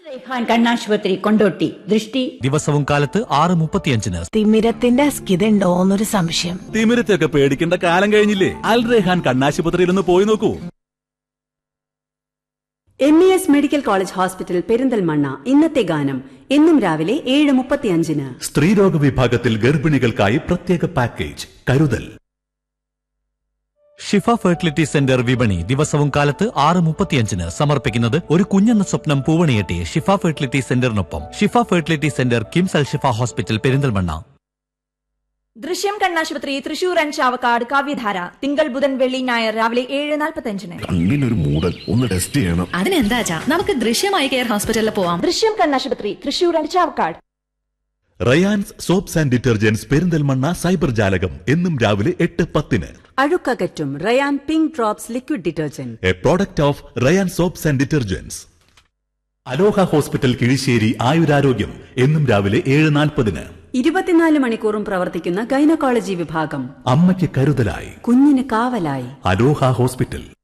റൈഹാൻ കണ്ണാശുപത്രി കൊണ്ടോട്ടി ദൃഷ്ടി ദിവസവും കാലത്ത് ആറ് മുപ്പത്തിയഞ്ചിന് തിമിരത്തിന്റെ അസ്കിതയുണ്ടോന്നൊരു സംശയം തിമിരത്തെയൊക്കെ പേടിക്കേണ്ട കാലം കഴിഞ്ഞില്ലേ അൽ റെഹാൻ കണ്ണാശുപത്രിയിൽ ഒന്ന് പോയി നോക്കൂ M E S medical college hospital Perinthalmanna ഇന്നത്തെ ഗാനം എന്നും രാവിലെ ഏഴ് മുപ്പത്തിയഞ്ചിന് സ്ത്രീരോഗ വിഭാഗത്തിൽ ഗർഭിണികൾക്കായി പ്രത്യേക പാക്കേജ് കരുതൽ ഷിഫ ഫെർട്ടിലിറ്റി സെന്റർ വിപണി ദിവസവും കാലത്ത് ആറ് മുപ്പത്തിയഞ്ചിന് സമർപ്പിക്കുന്നത് ഒരു കുഞ്ഞെന്ന സ്വപ്നം പൂവണിയെട്ടി ഷിഫ ഫെർട്ടിലിറ്റി സെന്ററിനൊപ്പം Shifa fertility centre KIMS Al Shifa hospital Perinthalmanna Drishyam കണ്ണാശുപത്രി തൃശൂർ ആൻഡ് ചാവക്കാട് കാവ്യധാര തിങ്കൾ ബുധൻ വെള്ളി ഞായർ രാവിലെ ഏഴ് നാൽപ്പത്തഞ്ചിന് കണ്ണിനൊരു മൂടൽ ഒന്ന് ടെസ്റ്റ് ചെയ്യണം അതിനെന്താ നമുക്ക് ദൃശ്യമായി കെയർ ഹോസ്പിറ്റലിൽ പോവാം ദൃശ്യം കണ്ണാശുപത്രി Thrissur and Chavakkad Rayans soaps and detergents Perinthalmanna cyber Jalakam എന്നും രാവിലെ എട്ട് പത്തിന് അഴുക്കകറ്റും Rayan pink drops liquid detergent a product of Rayan soaps and detergents Aloha hospital Kizhissery ആയുരാരോഗ്യം എന്നും രാവിലെ ഏഴ് നാൽപ്പതിന് ഇരുപത്തിനാല് മണിക്കൂറും പ്രവർത്തിക്കുന്ന ഗൈനക്കോളജി വിഭാഗം അമ്മയ്ക്ക് കരുതലായി കുഞ്ഞിന് കാവലായി അലോഹ ഹോസ്പിറ്റൽ